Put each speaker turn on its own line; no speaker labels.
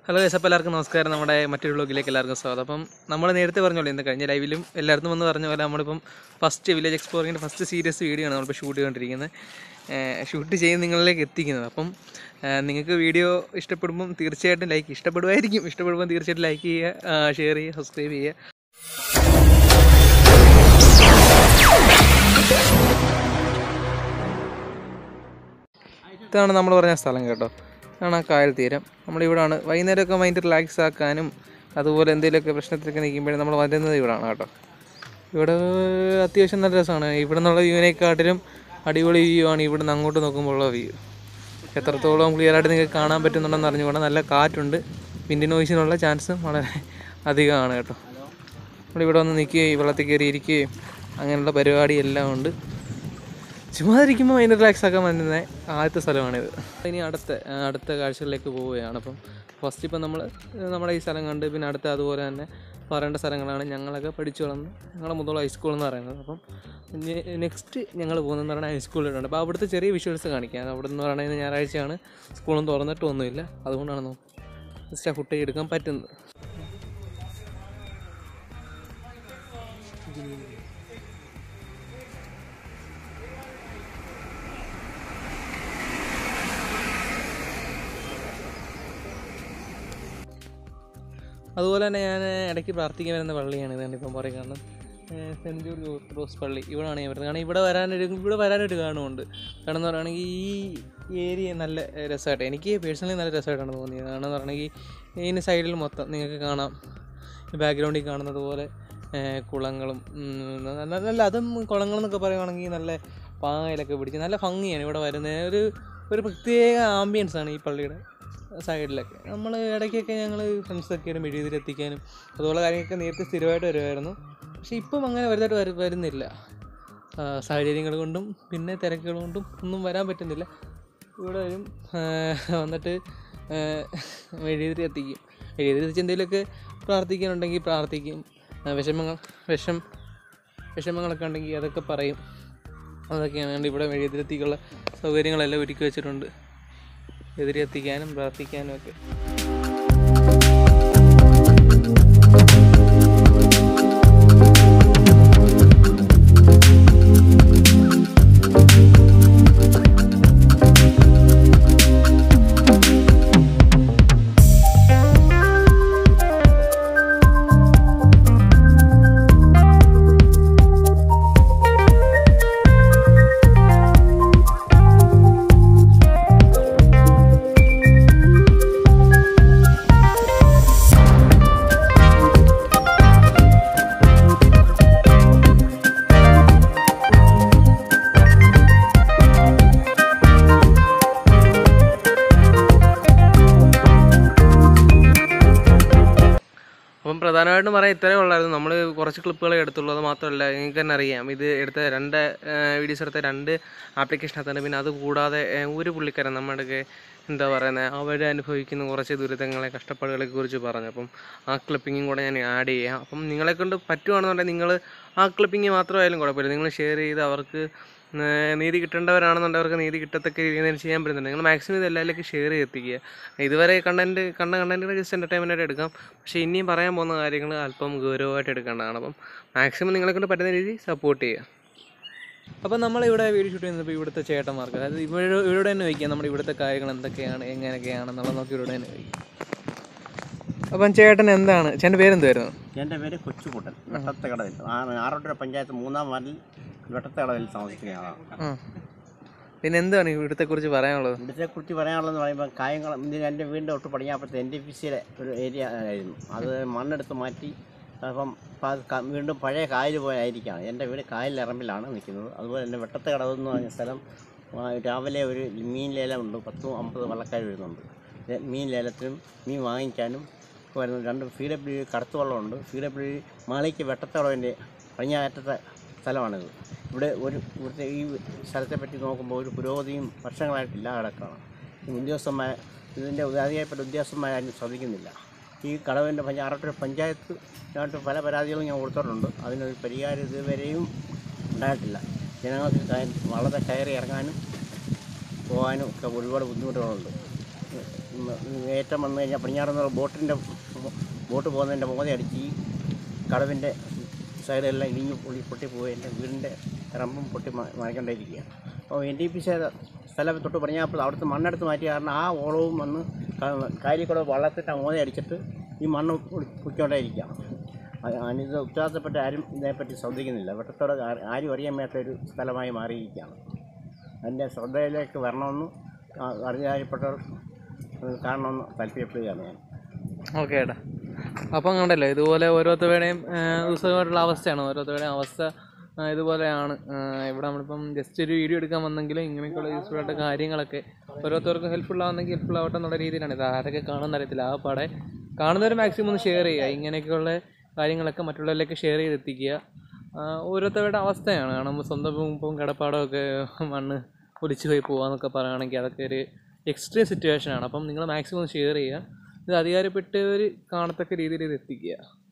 hello S അപ്പോൾ എല്ലാവർക്കും നമസ്കാരം നമ്മുടെ മറ്റൊരു വ്ളോഗിലേക്ക് എല്ലാവർക്കും സ്വാഗതം അപ്പം നമ്മൾ നേരത്തെ പറഞ്ഞോളൂ ഇന്ന് കഴിഞ്ഞ ലൈവിലും എല്ലായിടത്തും വന്ന് പറഞ്ഞ പോലെ നമ്മളിപ്പം ഫസ്റ്റ് വില്ലേജ് എക്സ്പ്ലോറിങ്ങിൻ്റെ ഫസ്റ്റ് സീരിയസ് വീഡിയോ ആണ് നമ്മളിപ്പോൾ ഷൂട്ട് ചെയ്തുകൊണ്ടിരിക്കുന്നത് ഷൂട്ട് ചെയ്ത് നിങ്ങളിലേക്ക് എത്തിക്കുന്നത് അപ്പം ഏഹ് നിങ്ങൾക്ക് വീഡിയോ ഇഷ്ടപ്പെടുമ്പം തീർച്ചയായിട്ടും ലൈക്ക് ഇഷ്ടപ്പെടുമായിരിക്കും ഇഷ്ടപ്പെടുമ്പോൾ തീർച്ചയായിട്ടും ലൈക്ക് ചെയ്യുക ഷെയർ ചെയ്യുക സബ്സ്ക്രൈബ് ചെയ്യുക ഇതാണ് നമ്മൾ പറഞ്ഞ സ്ഥലം കേട്ടോ ഇതാണ് ആ കായൽ തീരം നമ്മളിവിടാണ് വൈകുന്നേരമൊക്കെ മൈൻഡ് റിലാക്സ് ആക്കാനും അതുപോലെ എന്തെങ്കിലുമൊക്കെ പ്രശ്നത്തിലൊക്കെ നിൽക്കുമ്പോഴും നമ്മൾ വരുന്നത് ഇവിടാണ് കേട്ടോ ഇവിടെ അത്യാവശ്യം നല്ല രസമാണ് ഇവിടെ നിന്നുള്ള വ്യൂവിനെക്കാട്ടിലും അടിപൊളി വ്യൂ ആണ് ഇവിടെ നിന്ന് അങ്ങോട്ട് നോക്കുമ്പോഴുള്ള വ്യൂ എത്രത്തോളം ക്ലിയർ ആയിട്ട് നിങ്ങൾക്ക് കാണാൻ പറ്റുന്നുണ്ടെന്ന് അറിഞ്ഞുകൊണ്ട് നല്ല കാറ്റുണ്ട് വിൻഡ് നോയ്സിനുള്ള ചാൻസും വളരെ അധികമാണ് കേട്ടോ നമ്മളിവിടെ വന്ന് നിൽക്കുകയും വെള്ളത്തിൽ കയറി ഇരിക്കുകയും അങ്ങനെയുള്ള പരിപാടി എല്ലാം ഉണ്ട് ചുമ്മാ ഇരിക്കുമ്പോൾ മൈൻഡ് റിലാക്സ് ആക്കാൻ പറ്റുന്ന ആദ്യത്തെ സ്ഥലമാണിത് ഇനി അടുത്ത ആ, അടുത്ത കാഴ്ചകളിലേക്ക് പോവുകയാണ് അപ്പം ഫസ്റ്റ് ഇപ്പം നമ്മൾ നമ്മുടെ ഈ സ്ഥലം കണ്ട് പിന്നെ അടുത്ത അതുപോലെ തന്നെ പറയേണ്ട സ്ഥലങ്ങളാണ് ഞങ്ങളൊക്കെ പഠിച്ചു വളർന്ന് ഞങ്ങളുടെ മുതലുള്ള ഹൈസ്കൂൾ എന്ന് പറയുന്നത് അപ്പം നെക്സ്റ്റ് ഞങ്ങൾ പോകുന്നതെന്ന് പറയുന്നത് ഹൈസ്കൂളിലുണ്ട് അപ്പോൾ അവിടുത്തെ ചെറിയ വിഷ്വൽസ് കാണിക്കാം അവിടെ നിന്ന് പറയുന്നത് ഞായറാഴ്ചയാണ് സ്കൂളും തുറന്നിട്ടൊന്നുമില്ല അതുകൊണ്ടാണ് നമുക്ക് ജസ്റ്റ് ആ ഫുട്ടേജ് എടുക്കാൻ പറ്റുന്നത് അതുപോലെ തന്നെ ഞാൻ ഇടയ്ക്ക് പ്രാർത്ഥിക്കാൻ വരുന്ന പള്ളിയാണ് ഇതാണ് ഇപ്പം പറയും കാരണം സെൻറ്റ് ജോർജ് ഓർത്തഡോക്സ് പള്ളി ഇവിടെയാണ് ഞാൻ വരുന്നത് കാരണം ഇവിടെ വരാനൊരു ഇവിടെ വരാനൊരു കാരണമുണ്ട് കാരണം എന്ന് പറയുകയാണെങ്കിൽ ഈ ഏരിയ നല്ല രസമായിട്ട് എനിക്ക് പേഴ്സണലി നല്ല രസമായിട്ടാണ് തോന്നിയത് കാരണം എന്ന് പറയുകയാണെങ്കിൽ ഇതിന് സൈഡിൽ മൊത്തം നിങ്ങൾക്ക് കാണാം ബാക്ക്ഗ്രൗണ്ടിൽ കാണുന്നത് പോലെ ഏഹ് കുളങ്ങളും ഉം, നല്ല നല്ല അതും കുളങ്ങളെന്നൊക്കെ പറയുവാണെങ്കിൽ നല്ല പായലൊക്കെ പിടിച്ച് നല്ല ഭംഗിയാണ് ഇവിടെ വരുന്നത് ഒരു ഒരു പ്രത്യേക ആംബിയൻസ് ആണ് ഈ പള്ളിയുടെ സൈഡിലൊക്കെ നമ്മൾ ഇടയ്ക്കൊക്കെ ഞങ്ങൾ ഫ്രണ്ട്സൊക്കെ ഒരു മെഴുകുതിരെത്തിക്കാനും അതുപോലെ കാര്യങ്ങളൊക്കെ നേരത്തെ സ്ഥിരമായിട്ട് വരുമായിരുന്നു പക്ഷേ ഇപ്പം അങ്ങനെ വലുതായിട്ട് വരു വരുന്നില്ല ആ, സാഹചര്യങ്ങൾ കൊണ്ടും പിന്നെ തിരക്കുകൾ കൊണ്ടും ഒന്നും വരാൻ പറ്റുന്നില്ല ഇവിടെ വരും ആ, വന്നിട്ട് മെഴുകുതിരി എത്തിക്കും മെഴുകുതിരി എത്തിച്ച് എന്തെങ്കിലുമൊക്കെ പ്രാർത്ഥിക്കാനുണ്ടെങ്കിൽ പ്രാർത്ഥിക്കും ആ, വിഷമങ്ങൾ വിഷം വിഷമങ്ങളൊക്കെ ഉണ്ടെങ്കിൽ അതൊക്കെ പറയും അതൊക്കെയാണ് അതുകൊണ്ട് ഇവിടെ മെഴുകുതിരെത്തിക്കുള്ള സൗകര്യങ്ങളെല്ലാം ഒരുക്കി വെച്ചിട്ടുണ്ട് എതിരെ എത്തിക്കാനും പ്രാർത്ഥിക്കാനും ഒക്കെ അപ്പം പ്രധാനമായിട്ടും പറയാൻ ഇത്രയേ ഉള്ളായിരുന്നു നമ്മൾ കുറച്ച് ക്ലിപ്പുകളെ എടുത്തുള്ളൂ അത് മാത്രമല്ല നിങ്ങൾക്ക് തന്നെ അറിയാം ഇത് എടുത്ത രണ്ട് വീഡിയോസ് എടുത്ത രണ്ട് ആപ്ലിക്കേഷനകത്താണ് പിന്നെ അത് കൂടാതെ ഏഹ്, ഒരു പുള്ളിക്കാരൻ നമ്മുടെയൊക്കെ എന്താ പറയുന്നത് അവർ അനുഭവിക്കുന്ന കുറച്ച് ദുരിതങ്ങളെ കഷ്ടപ്പാടുകളെ കുറിച്ച് പറഞ്ഞു അപ്പം ആ ക്ലിപ്പിങ്ങും കൂടെ ഞാൻ ആഡ് ചെയ്യാം അപ്പം നിങ്ങളെ കൊണ്ട് പറ്റുവാണെന്നുണ്ടെങ്കിൽ നിങ്ങൾ ആ ക്ലിപ്പിങ് മാത്രമായാലും കുഴപ്പമില്ല നിങ്ങൾ ഷെയർ ചെയ്ത് അവർക്ക് ഏഹ് നീതി കിട്ടേണ്ടവരാണെന്നുണ്ടെങ്കിൽ അവർക്ക് നീതി കിട്ടത്തക്ക രീതിയിൽ എന്തെങ്കിലും ചെയ്യാൻ പറ്റുന്നുണ്ട് നിങ്ങൾ മാക്സിമം ഇത് എല്ലാവരിലേക്ക് ഷെയർ ചെയ്തെത്തിക്കുക ഇതുവരെ കണ്ടന്റ് കണ്ട കണ്ടന്റുകൾ ജസ്റ്റ് എൻ്റർടൈൻമെൻ്റ് ആയിട്ട് എടുക്കാം പക്ഷേ ഇനിയും പറയാൻ പോകുന്ന കാര്യങ്ങൾ അല്പം ഗൗരവമായിട്ട് എടുക്കേണ്ടതാണ് അപ്പം മാക്സിമം നിങ്ങളെ കൊണ്ട് പറ്റുന്ന രീതിയിൽ സപ്പോർട്ട് ചെയ്യുക അപ്പം നമ്മളിവിടെ വീഡിയോ ഷൂട്ട് ചെയ്യുന്നത് ഇവിടുത്തെ ചേട്ടന്മാർക്ക് അതായത് ഇവിടെ ഇവിടെ തന്നെ വയ്ക്കുക നമ്മുടെ ഇവിടുത്തെ കാര്യങ്ങൾ എന്തൊക്കെയാണ് എങ്ങനെയൊക്കെയാണെന്നുള്ളത് നോക്കി ഇവിടെ തന്നെ വയ്ക്കുക അപ്പം ചേട്ടൻ എന്താണ് ചേട്ടൻ്റെ പേരെന്തായിരുന്നു
എൻ്റെ പേര് കൊച്ചുകുട്ടൻ വെട്ടത്തകടവിൽ ആറോട്ടര പഞ്ചായത്ത് മൂന്നാം വാർഡിൽ വെട്ടത്തകടവിൽ താമസിക്കുന്ന ആളാണ്
ആ പിന്നെ എന്താണ് ഇവിടുത്തെ കുറിച്ച് പറയാനുള്ളത്
ഇവിടുത്തെ കുറിച്ച് പറയാനുള്ളതെന്ന് പറയുമ്പോൾ കായംകുളം ഇതിന് എൻ്റെ വീടിൻ്റെ തൊട്ട് പടിഞ്ഞാപ്പുറത്ത് എൻ ഡി പി സിയുടെ ഒരു ഏരിയ ആയിരുന്നു അത് മണ്ണെടുത്ത് മാറ്റി അപ്പം ഇപ്പം അത് ക- വീണ്ടും പഴയ കായൽ പോയായിരിക്കുകയാണ് എൻ്റെ വീട് കായലിറമ്പിലാണ് നിൽക്കുന്നത് അതുപോലെ തന്നെ വെട്ടത്തകടവ് എന്ന് പറഞ്ഞ സ്ഥലം ആ, രാവിലെ ഒരു മീൻ ലേലമുണ്ട് പത്തും അമ്പത് വള്ളക്കാർ വരുന്നുണ്ട് ഇത് മീൻ ലേലത്തിനും മീൻ വാങ്ങിക്കാനും ഒക്കെ വരുന്നു രണ്ട് സി ഡബ്ല്യു കടത്തുവള്ളമുണ്ട് സി ഡബ്ല്യു മാളിക്ക് വെട്ടത്തടവിൻ്റെ പടിഞ്ഞാറ്റത്തെ സ്ഥലമാണിത് ഇവിടെ ഒരു ഇവിടുത്തെ ഈ സ്ഥലത്തെ പറ്റി നോക്കുമ്പോൾ ഒരു പുരോഗതിയും വർഷങ്ങളായിട്ടില്ല കിടക്കുകയാണ് ഈ ഉദ്യോഗസ്ഥന്മാർ ഇതിൻ്റെ അധികാരപ്പെട്ട ഉദ്യോഗസ്ഥന്മാരും ശ്രദ്ധിക്കുന്നില്ല ഈ കടവിൻ്റെ പഞ്ചായത്ത് പഞ്ചായത്ത് ആയിട്ട് പല പരാതികളും ഞാൻ കൊടുത്തിട്ടുണ്ട് അതിനൊരു പരിഹാരം ഇതുവരെയും ഉണ്ടായിട്ടില്ല ജനങ്ങൾക്ക് കയ- വളരെ കയറി ഇറങ്ങാനും പോകാനും ഒക്കെ ഒരുപാട് ബുദ്ധിമുട്ടുകളുണ്ട് ഏറ്റം വന്നു കഴിഞ്ഞാൽ പടിഞ്ഞാറുന്ന ബോട്ടിൻ്റെ ബോട്ട് പോകുന്നതിൻ്റെ മോതെ അടിച്ച് ഈ കടവിൻ്റെ സൈഡെല്ലാം ഇടിഞ്ഞ് പൊളി പൊട്ടി പോയി എൻ്റെ വീടിൻ്റെ റമ്പും പൊട്ടി മാറിക്കൊണ്ടിരിക്കുകയാണ് അപ്പോൾ എൻ ഡി പി സി സ്ഥലം തൊട്ട് പറഞ്ഞപ്പോൾ അവിടുത്തെ മണ്ണെടുത്ത് മാറ്റിയ കാരണം ആ ഓളവും വന്ന് കാര്യക്കൂടെ വള്ളത്തിൻ്റെ മോതെ അടിച്ചിട്ട് ഈ മണ്ണ് പൊയ്ക്കൊണ്ടേയിരിക്കുകയാണ് ഇത് ഉത്തരവാദിത്തപ്പെട്ട ആരും ഇതിനെപ്പറ്റി ശ്രദ്ധിക്കുന്നില്ല വെട്ടത്തോടെ ആ- ആരും അറിയാൻ മേത്ത ഒരു സ്ഥലമായി മാറിയിരിക്കുകയാണ് അതിൻ്റെ ശ്രദ്ധയിലേക്ക് വരണമെന്ന് അറിയാപ്പെട്ടവർ കാണണമെന്ന് താല്പര്യപ്പെടുകയാണ് ഞാൻ
ഓക്കെ ഏട്ടാ അപ്പം കണ്ടല്ലോ ഇതുപോലെ ഓരോരുത്തരുടെയും ദുസ്സഹമായിട്ടുള്ള അവസ്ഥയാണ് ഓരോരുത്തരുടെയും അവസ്ഥ ആ, ഇതുപോലെയാണ് ആ, ഇവിടെ നമ്മളിപ്പം ജസ്റ്റ് ഒരു വീഡിയോ എടുക്കാൻ വന്നെങ്കിലും ഇങ്ങനെയൊക്കെയുള്ള യൂസ്ഫുൾ ആയിട്ട് കാര്യങ്ങളൊക്കെ ഓരോരുത്തർക്കും ഹെൽപ്ഫുൾ ആവുന്നെങ്കിൽ ഹെൽപ്ഫുൾ ആവട്ടെ എന്നുള്ള രീതിയിലാണ് ഇത് ആരൊക്കെ കാണുന്ന അറിയത്തില്ല ആ പാടെ കാണുന്നവർ മാക്സിമം ഒന്ന് ഷെയർ ചെയ്യുക ഇങ്ങനെയൊക്കെയുള്ള കാര്യങ്ങളൊക്കെ മറ്റുള്ളവരിലേക്ക് ഷെയർ ചെയ്തെത്തിക്കുക ആ, ഓരോരുത്തരുടെ അവസ്ഥയാണ് കാരണം സ്വന്തം ഇപ്പം കടപ്പാടമൊക്കെ മണ്ണ് ഒലിച്ചു പോയി പോകാന്നൊക്കെ പറയുകയാണെങ്കിൽ അതൊക്കെ ഒരു എക്സ്ട്രീം സിറ്റുവേഷനാണ് അപ്പം നിങ്ങൾ മാക്സിമം ഷെയർ ചെയ്യുക ഇത് അധികാരപ്പെട്ടവർ കാണത്തക്ക രീതിയിൽ ഇത് എത്തിക്കുക